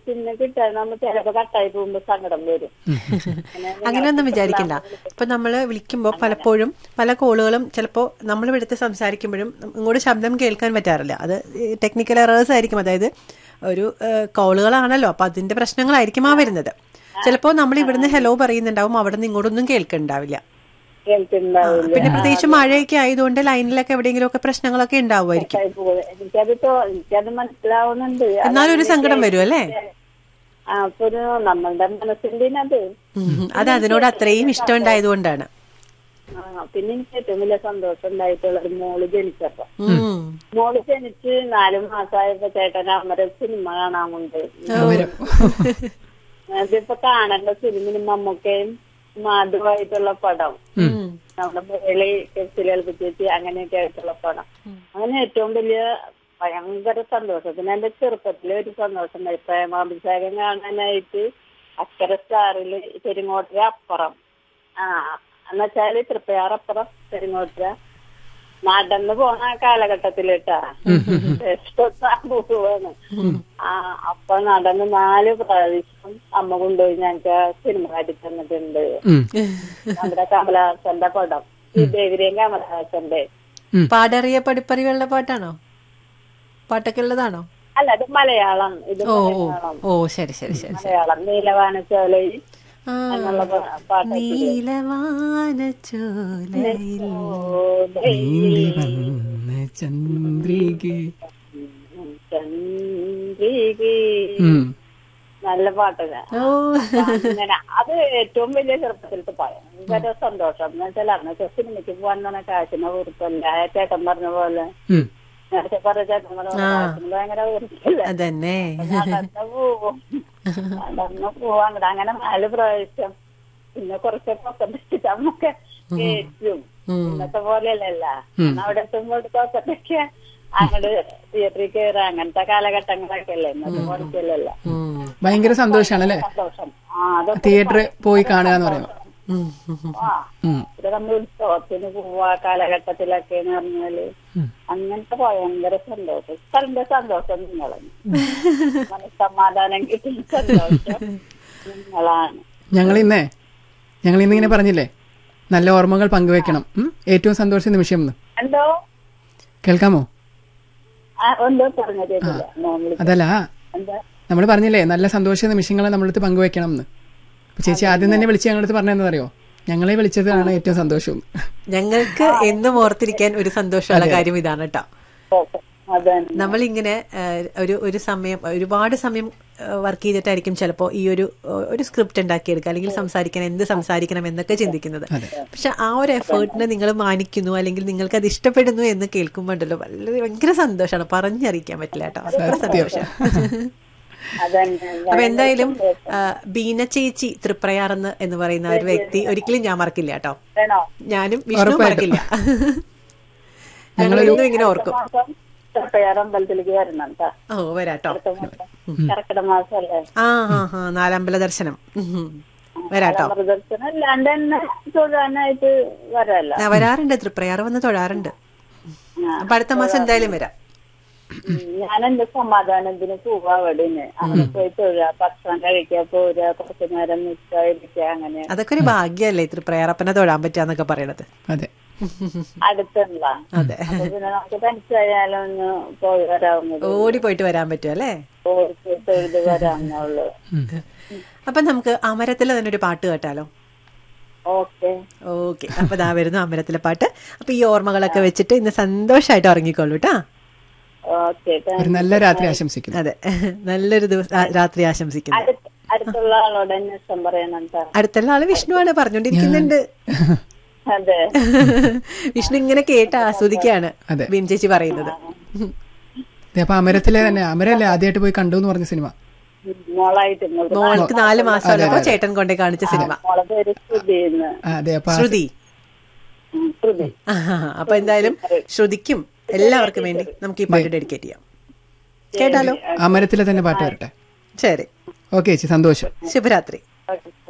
പിന്നെ കിട്ടാൻ നമ്മൾ ചിലപ്പോ കട്ടായി പോകുമ്പോ സങ്കടം വരും അങ്ങനെയൊന്നും വിചാരിക്കണ്ട ഇപ്പൊ നമ്മൾ വിളിക്കുമ്പോൾ പലപ്പോഴും പല കോളുകളും ചിലപ്പോൾ നമ്മൾ ഇവിടുത്തെ സംസാരിക്കുമ്പോഴും ഇങ്ങോട്ട് ശബ്ദം കേൾക്കാൻ പറ്റാറില്ല അത് ടെക്നിക്കൽ എറേഴ്സ് ആയിരിക്കും അതായത് ഒരു കോളുകളാണല്ലോ അപ്പൊ അതിന്റെ പ്രശ്നങ്ങളായിരിക്കും ആ വരുന്നത് ചിലപ്പോൾ നമ്മൾ ഇവിടുന്ന് ഹലോ പറയുന്നുണ്ടാവും അവിടെ നിന്ന് ഇങ്ങോട്ടൊന്നും കേൾക്കുന്നുണ്ടാവില്ല കേൾക്കുന്നുണ്ടാവില്ല പിന്നെ പ്രത്യേകിച്ച് മഴയൊക്കെ ആയതുകൊണ്ട് ലൈനിലൊക്കെ എവിടെയെങ്കിലും ഒക്കെ പ്രശ്നങ്ങളൊക്കെ ഉണ്ടാവുമായിരിക്കും കട്ടായി പോകും എനിക്കത് തോ- എനിക്കത് മനസ്സിലാവുന്നുണ്ട് എന്നാലും ഒരു സങ്കടം വരും അല്ലേ ആ അപ്പൊ ഒരു നമ്മളുടെ മനസ്സിന്റെ അത് ഉം. അത് അതിനോട് അത്രയും ഇഷ്ടം ഉണ്ടായതുകൊണ്ടാണ് ആ പിന്നെ എനിക്ക് ഏറ്റവും വലിയ സന്തോഷം ഉണ്ടായിട്ടുള്ളത് മോള് ജനിച്ചപ്പോ ഉം. മോള് ജനിച്ച് നാലു മാസമായപ്പോ ചേട്ടൻ അമര സിനിമ കാണാൻ കൊണ്ട് അവരും അതിപ്പോ കാണേണ്ട സിനിമ മമ്മൂക്കയും മാധുവായിട്ടുള്ള പടം ഉം. നമ്മുടെ മുരളി കേൾപ്പിച്ചേച്ചി അങ്ങനെയൊക്കെ ആയിട്ടുള്ള പടം അങ്ങനെ ഏറ്റവും വലിയ ഭയങ്കര സന്തോഷം പിന്നെ എന്റെ ചെറുപ്പത്തിലെ ഒരു സന്തോഷം ഉണ്ടായി പ്രേമാഭിഷേകം കാണാനായിട്ട് അക്കര സ്റ്റാറില് പെരുങ്ങോട്ടര അപ്പുറം ആ എന്നുവെച്ചാല് തൃപ്പയാറപ്പുറം പെരുങ്ങോട്ടര നടന്നു പോണ ആ കാലഘട്ടത്തിലിട്ടാ പോവാണ് ആ അപ്പൊ നടന്ന് നാല് പ്രാവശ്യം അമ്മ കൊണ്ടുപോയി ഞങ്ങക്ക് സിനിമ കാട്ടി തന്നിട്ടുണ്ട് ഉം. നമ്മുടെ കമലഹാസന്റെ പടം ഈ ദേവിരിയും കമലഹാസന്റെ പാടറിയ പഠിപ്പറി വെള്ളപ്പാട്ടാണോ പാട്ടൊക്കെ ഉള്ളതാണോ അല്ല ഇത് മലയാളം ഇത് ഓ ഓ മലയാളം ഓ ശരി ശരി ശരി മലയാളം നീലവാനച്ചോലയിൽ ആ, എന്നുള്ള പ- പാട്ട് നീലവാനച്ചോലയിൽ നീന്തി വന്ന ചന്ദ്രിക ചന്ദ്രികേ. ഉം. നല്ല പാട്ടില്ല ഓ അങ്ങനെ അത് ഏറ്റവും വലിയ ചെറുപ്പത്തിലത്തെ ഭയങ്കര സന്തോഷം എന്ന് വെച്ചാൽ അന്നൊക്കെ സിനിമയ്ക്ക് പോകാൻ തന്നെ കാശിന് ഉറുപ്പല്ല ചേട്ടൻ പറഞ്ഞ പോലെ ഉം. നേരത്തെ പറഞ്ഞ ചേട്ടൻ പറഞ്ഞ പോലെ കാശിന് ഭയങ്കര ഉറുപ്പല്ല അതന്നെ നടന്ന് പോവും നടന്ന് പോവാൻ അങ്ങട് അങ്ങനെ നാല് പ്രാവശ്യം പിന്നെ കുറച്ചൊക്കെ ഒക്കെ അമ്മൊക്കെ കേറ്റും ഉം. ഇന്നത്തെ പോലെയല്ലല്ല അന്ന് അവിടെ എത്തുമ്പോൾ കൊക്കത്തൊക്കെ അങ്ങട് തിയേറ്ററിൽ കയറുക അങ്ങനത്തെ കാലഘട്ടങ്ങളൊക്കെ അല്ലേ ഇന്നത്തെ പോലത്തെയല്ലല്ല ഉം. ഭയങ്കര സന്തോഷാണ് അല്ലേ സന്തോഷം ആ അതൊക്കെ തിയേറ്ററിൽ പോയി കാണുക എന്ന് പറയുമ്പോൾ ഉം, ഉം, ഉം. ആ ഉം. ഇത് നമ്മൾ ഉത്സവത്തിന് പോവാ കാലഘട്ടത്തിലൊക്കെ എന്ന് പറഞ്ഞാല് അങ്ങനത്തെ ഭയങ്കര സന്തോഷം സ്ഥലന്റെ സന്തോഷം നിങ്ങളാണ് മനസ്സമാധാനം കിട്ടുന്ന സന്തോഷം നിങ്ങളാണ് ഞങ്ങൾ ഇന്നേ ഞങ്ങൾ ഇന്ന് ഇങ്ങനെ പറഞ്ഞില്ലേ നല്ല ഓർമ്മകൾ പങ്കുവെക്കണം ഉം? ഏറ്റവും സന്തോഷ നിമിഷം എന്ന് എന്തോ കേൾക്കാമോ ആ, എന്തോ പറഞ്ഞു കേട്ടില്ല നോർമലി അതല്ല എന്താ നമ്മൾ പറഞ്ഞില്ലേ നല്ല സന്തോഷ നിമിഷങ്ങൾ നമ്മളടുത്ത് പങ്കുവെക്കണം എന്ന് അപ്പൊ ചേച്ചി ആദ്യം തന്നെ വിളിച്ച് ഞങ്ങളടുത്ത് പറഞ്ഞതെന്നറിയോ ഞങ്ങളെ വിളിച്ചതാണ് ഏറ്റവും സന്തോഷം ഞങ്ങൾക്ക് എന്നും ഓർത്തിരിക്കാൻ ഒരു സന്തോഷമുള്ള കാര്യം ഇതാണ് കേട്ടോ അതന്നെ നമ്മളിങ്ങനെ ആ, ഒരു ഒരു സമയം ഒരുപാട് സമയം വർക്ക് ചെയ്തിട്ടായിരിക്കും ചിലപ്പോൾ ഈ ഒരു ആ, ഒരു സ്ക്രിപ്റ്റ് ഉണ്ടാക്കിയെടുക്കുക അല്ലെങ്കിൽ സംസാരിക്കണം എന്ത് സംസാരിക്കണം എന്നൊക്കെ ചിന്തിക്കുന്നത് പക്ഷെ ആ ഒരു എഫേർട്ടിനെ നിങ്ങൾ മാനിക്കുന്നു അല്ലെങ്കിൽ നിങ്ങൾക്ക് അത് ഇഷ്ടപ്പെടുന്നു എന്ന് കേൾക്കുമ്പോണ്ടല്ലോ വളരെ ഭയങ്കര സന്തോഷമാണ് പറഞ്ഞറിയിക്കാൻ പറ്റില്ല കേട്ടോ അത്ര സന്തോഷം അതന്നെ അപ്പൊ എന്തായാലും ആ, ബീന ചേച്ചി തൃപ്രയാറെന്ന് എന്ന് പറയുന്ന ഒരു വ്യക്തി ഒരിക്കലും ഞാൻ മറക്കില്ല കേട്ടോ വേണോ ഞാനും വിഷ്ണു മറക്കില്ല ഞങ്ങൾ ഇന്നും ഇങ്ങനെ ഓർക്കും മാസം ചെറുപ്പയാർ അമ്പലത്തിലേക്ക് വരണം കേട്ടോ ഓ വരാട്ടോ അടുത്ത മാസം കർക്കിടക മാസം അല്ലേ ആ ആ ആ നാലമ്പല ദർശനം ഉം. വരാട്ടോ പ്രദർശനം അല്ലാണ്ട് തന്നെ തൊഴാനായിട്ട് വരാല്ല ആ, വരാറുണ്ട് തൃപ്രയാറ് വന്ന് തൊഴാറുണ്ട് അപ്പൊ അടുത്ത മാസം എന്തായാലും വരാം ഞാൻ എന്റെ സമാധാനത്തിന് പോവാ അവിടെ അവിടെ പോയി തൊഴുക ഭക്ഷണം കഴിക്കുക പോരുക കുറച്ചു നേരം നിൽക്കുക അങ്ങനെ അതൊക്കെ ഒരു ഭാഗ്യല്ലേ തൃപ്രയാറപ്പനെ തൊഴാൻ പറ്റാന്നൊക്കെ പറയണത് അതെ അടുത്തുള്ള അതെ അപ്പൊ പിന്നെ നമുക്ക് തനിച്ചായാലും ഒന്ന് പോയി വരാവുന്നത് ഓടി പോയിട്ട് വരാൻ പറ്റും അല്ലേ പോയി തൊഴുത് വരാവുന്നുള്ളൂ അപ്പൊ നമുക്ക് അമരത്തിലെ തന്നെ ഒരു പാട്ട് കേട്ടാലോ ഓക്കെ ഓക്കെ അപ്പൊ ദാ വരുന്നു അമരത്തിലെ പാട്ട് അപ്പൊ ഈ ഓർമ്മകളൊക്കെ വെച്ചിട്ട് ഇന്ന് സന്തോഷമായിട്ട് ഉറങ്ങിക്കോളൂ കേട്ടാ ഓക്കെ ഒരു നല്ല രാത്രി ആശംസിക്കുന്നു അതെ നല്ലൊരു ദിവസം ആ, രാത്രി ആശംസിക്കുന്നു അടുത്തുള്ള ആളോട് അന്വേഷണം പറയണം ട്ടാ. അടുത്തുള്ള ആള് വിഷ്ണുവാണ് പറഞ്ഞോണ്ടിരിക്കുന്നുണ്ട് അതെ വിഷ്ണു ഇങ്ങനെ കേട്ട് ആസ്വദിക്കുകയാണ് അതെ. ബീൻ ചേച്ചി പറയുന്നത് ദേ, അപ്പൊ അമരത്തിലെ തന്നെ അമരല്ലേ ആദ്യമായിട്ട് പോയി കണ്ടു എന്ന് പറഞ്ഞ സിനിമ മോളായിട്ട് മോള് മോൾക്ക് നാല് മാസമുള്ളപ്പോ ചേട്ടൻ കൊണ്ടേ കാണിച്ച സിനിമ മോളെ പേര് ശ്രുതിന്ന് ആ, അതെ അപ്പൊ ആ ശ്രുതി ഉം, ശ്രുതി ആ, അപ്പൊ എന്തായാലും ശ്രുതിക്കും എല്ലാവർക്കും വേണ്ടി നമുക്ക് ഈ പാട്ട് ഡെഡിക്കേറ്റ് ചെയ്യാം കേട്ടാലോ അമരത്തിലെ തന്നെ പാട്ട് വരട്ടെ ശരി ഓക്കെ ചേച്ചി സന്തോഷം ശുഭരാത്രി ഓക്കെ